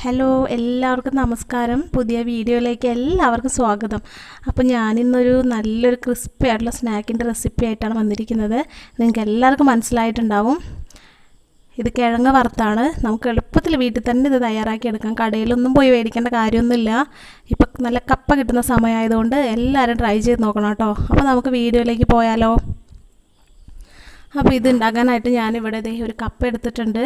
hello എല്ലാവർക്കും നമസ്കാരം പുതിയ വീഡിയോയിലേക്ക് എല്ലാവർക്കും സ്വാഗതം അപ്പോൾ ഞാനിന്നൊരു നല്ലൊരു ക്രിസ്പി ആയിട്ടുള്ള സ്നാക്കിൻ്റെ റെസിപ്പി ആയിട്ടാണ് വന്നിരിക്കുന്നത് നിങ്ങൾക്ക് എല്ലാവർക്കും മനസ്സിലായിട്ടുണ്ടാവും ഇത് കിഴങ്ങ് വറുത്താണ് നമുക്ക് എളുപ്പത്തിൽ വീട്ടിൽ തന്നെ ഇത് തയ്യാറാക്കി എടുക്കാം കടയിലൊന്നും പോയി മേടിക്കേണ്ട കാര്യമൊന്നുമില്ല ഇപ്പം നല്ല കപ്പ കിട്ടുന്ന സമയമായതുകൊണ്ട് എല്ലാവരും ട്രൈ ചെയ്ത് നോക്കണം കേട്ടോ അപ്പോൾ നമുക്ക് വീഡിയോയിലേക്ക് പോയാലോ അപ്പോൾ ഇത് ഉണ്ടാക്കാനായിട്ട് ഞാനിവിടെ ദേ ഒരു കപ്പ എടുത്തിട്ടുണ്ട്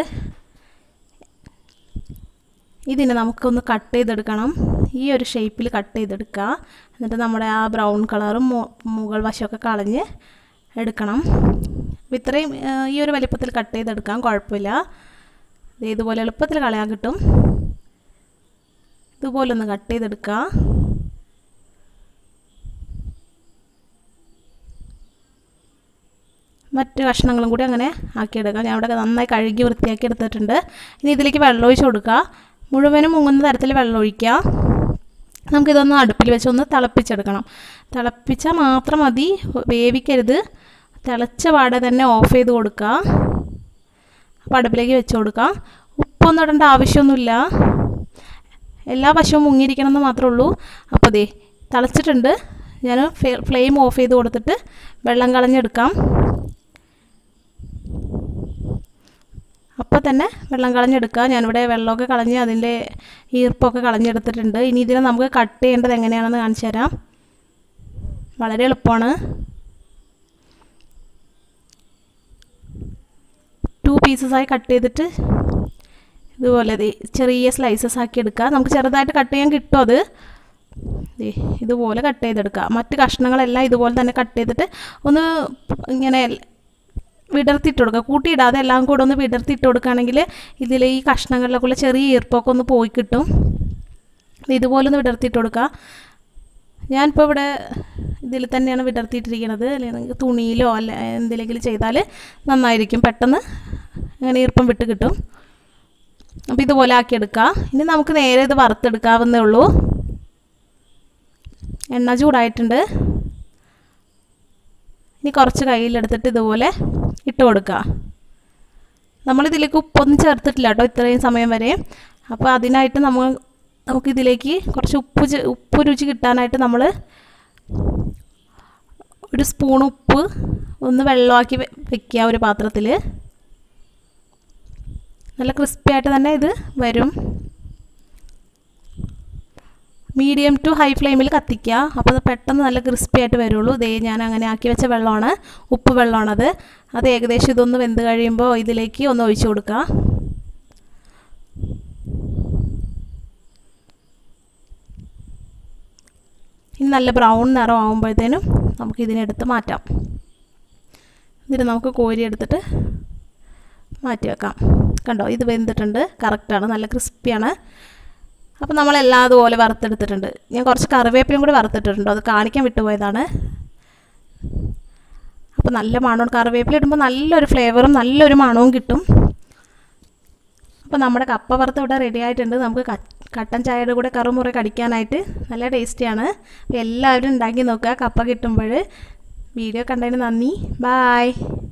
ഇതിനെ നമുക്കൊന്ന് കട്ട് ചെയ്തെടുക്കണം ഈ ഒരു ഷേപ്പിൽ കട്ട് ചെയ്തെടുക്കുക എന്നിട്ട് നമ്മുടെ ആ ബ്രൗൺ കളറും മുകൾ വശമൊക്കെ കളഞ്ഞ് എടുക്കണം അപ്പോൾ ഇത്രയും ഈ ഒരു വലിപ്പത്തിൽ കട്ട് ചെയ്തെടുക്കാം കുഴപ്പമില്ല ഇതുപോലെ എളുപ്പത്തിൽ കളയാൻ കിട്ടും ഇതുപോലെ ഒന്ന് കട്ട് ചെയ്തെടുക്കുക മറ്റ് കഷ്ണങ്ങളും കൂടി അങ്ങനെ ആക്കിയെടുക്കാം ഞാൻ ഇവിടെ നന്നായി കഴുകി വൃത്തിയാക്കി എടുത്തിട്ടുണ്ട് ഇനി ഇതിലേക്ക് വെള്ളം ഒഴിച്ച് കൊടുക്കുക മുഴുവനും മുങ്ങുന്ന തരത്തിൽ വെള്ളം ഒഴിക്കുക നമുക്കിതൊന്ന് അടുപ്പിൽ വെച്ച് ഒന്ന് തിളപ്പിച്ചെടുക്കണം തിളപ്പിച്ചാൽ മാത്രം മതി വേവിക്കരുത് തിളച്ച പാടെ തന്നെ ഓഫ് ചെയ്ത് കൊടുക്കുക അപ്പോൾ അടുപ്പിലേക്ക് വെച്ച് കൊടുക്കുക ഉപ്പൊന്നും ഇടേണ്ട ആവശ്യമൊന്നുമില്ല എല്ലാ വശവും മുങ്ങിയിരിക്കണം എന്ന് മാത്രമേ ഉള്ളൂ അപ്പോൾ ദേ തിളച്ചിട്ടുണ്ട് ഞാൻ ഫ്ലെയിം ഓഫ് ചെയ്ത് കൊടുത്തിട്ട് വെള്ളം കളഞ്ഞെടുക്കാം അപ്പോൾ തന്നെ വെള്ളം കളഞ്ഞെടുക്കുക ഞാനിവിടെ വെള്ളമൊക്കെ കളഞ്ഞ് അതിൻ്റെ ഈർപ്പൊക്കെ കളഞ്ഞെടുത്തിട്ടുണ്ട് ഇനി ഇതിനെ നമുക്ക് കട്ട് ചെയ്യേണ്ടത് എങ്ങനെയാണെന്ന് കാണിച്ചു തരാം വളരെ എളുപ്പമാണ് ടു പീസസായി കട്ട് ചെയ്തിട്ട് ഇതുപോലെ ചെറിയ സ്ലൈസസ് ആക്കി എടുക്കുക നമുക്ക് ചെറുതായിട്ട് കട്ട് ചെയ്യാൻ കിട്ടും അത് ഇതുപോലെ കട്ട് ചെയ്തെടുക്കുക മറ്റ് കഷ്ണങ്ങളെല്ലാം ഇതുപോലെ തന്നെ കട്ട് ചെയ്തിട്ട് ഒന്ന് ഇങ്ങനെ വിടർത്തിയിട്ട് കൊടുക്കുക കൂട്ടിയിടാതെ എല്ലാം കൂടെ ഒന്ന് വിടർത്തിയിട്ട് കൊടുക്കുകയാണെങ്കിൽ ഇതിൽ ഈ കഷ്ണങ്ങളിലൊക്കെയുള്ള ചെറിയ ഈർപ്പൊക്കെ ഒന്ന് പോയി കിട്ടും ഇതുപോലെ ഒന്ന് വിടർത്തിയിട്ട് കൊടുക്കുക ഞാനിപ്പോൾ ഇവിടെ ഇതിൽ തന്നെയാണ് വിടർത്തിയിട്ടിരിക്കുന്നത് അല്ലെങ്കിൽ തുണിയിലോ അല്ല എന്തെങ്കിലും ചെയ്താൽ നന്നായിരിക്കും പെട്ടെന്ന് അങ്ങനെ ഈർപ്പം വിട്ട് കിട്ടും അപ്പോൾ ഇതുപോലെ ആക്കിയെടുക്കുക ഇനി നമുക്ക് നേരെ ഇത് വറുത്തെടുക്കാവുന്നേ ഉള്ളൂ എണ്ണ ചൂടായിട്ടുണ്ട് ഇനി കുറച്ച് കയ്യിലെടുത്തിട്ട് ഇതുപോലെ ഇട്ട് കൊടുക്കുക നമ്മളിതിലേക്ക് ഉപ്പൊന്നും ചേർത്തിട്ടില്ല കേട്ടോ ഇത്രയും സമയം വരെ അപ്പോൾ അതിനായിട്ട് നമ്മൾ നമുക്കിതിലേക്ക് കുറച്ച് ഉപ്പ് ഉപ്പ് രുചി കിട്ടാനായിട്ട് നമ്മൾ ഒരു സ്പൂൺ ഉപ്പ് ഒന്ന് വെള്ളമാക്കി വെക്കുക ഒരു പാത്രത്തിൽ നല്ല ക്രിസ്പി ആയിട്ട് തന്നെ ഇത് വരും മീഡിയം ടു ഹൈ ഫ്ലെയിമിൽ കത്തിക്കുക അപ്പോൾ അത് പെട്ടെന്ന് നല്ല ക്രിസ്പി ആയിട്ട് വരുള്ളൂ ഇതേ ഞാൻ അങ്ങനെ ആക്കി വെച്ച വെള്ളമാണ് ഉപ്പ് വെള്ളമാണത് അത് ഏകദേശം ഇതൊന്ന് വെന്ത് കഴിയുമ്പോൾ ഇതിലേക്ക് ഒന്ന് ഒഴിച്ചു കൊടുക്കുക ഇനി നല്ല ബ്രൗൺ നിറം ആകുമ്പോഴത്തേനും നമുക്ക് ഇതിനെടുത്ത് മാറ്റാം ഇതിന് നമുക്ക് കോരി എടുത്തിട്ട് മാറ്റി വെക്കാം കണ്ടോ ഇത് വെന്തിട്ടുണ്ട് കറക്റ്റാണ് നല്ല ക്രിസ്പിയാണ് അപ്പോൾ നമ്മളെല്ലാം അതുപോലെ വറുത്തെടുത്തിട്ടുണ്ട് ഞാൻ കുറച്ച് കറിവേപ്പിലും കൂടി വറുത്തിട്ടുണ്ട് അത് കാണിക്കാൻ വിട്ടുപോയതാണ് അപ്പോൾ നല്ല മണവും കറിവേപ്പില ഇടുമ്പോൾ നല്ലൊരു ഫ്ലേവറും നല്ലൊരു മണവും കിട്ടും അപ്പോൾ നമ്മുടെ കപ്പ വറുത്ത് ഇവിടെ റെഡി ആയിട്ടുണ്ട് നമുക്ക് കട്ടൻ ചായയുടെ കൂടെ കറുമുറ കടിക്കാനായിട്ട് നല്ല ടേസ്റ്റിയാണ് അപ്പോൾ എല്ലാവരും ഉണ്ടാക്കി നോക്കുക കപ്പ കിട്ടുമ്പോൾ വീഡിയോ കണ്ടതിന് നന്ദി ബായ്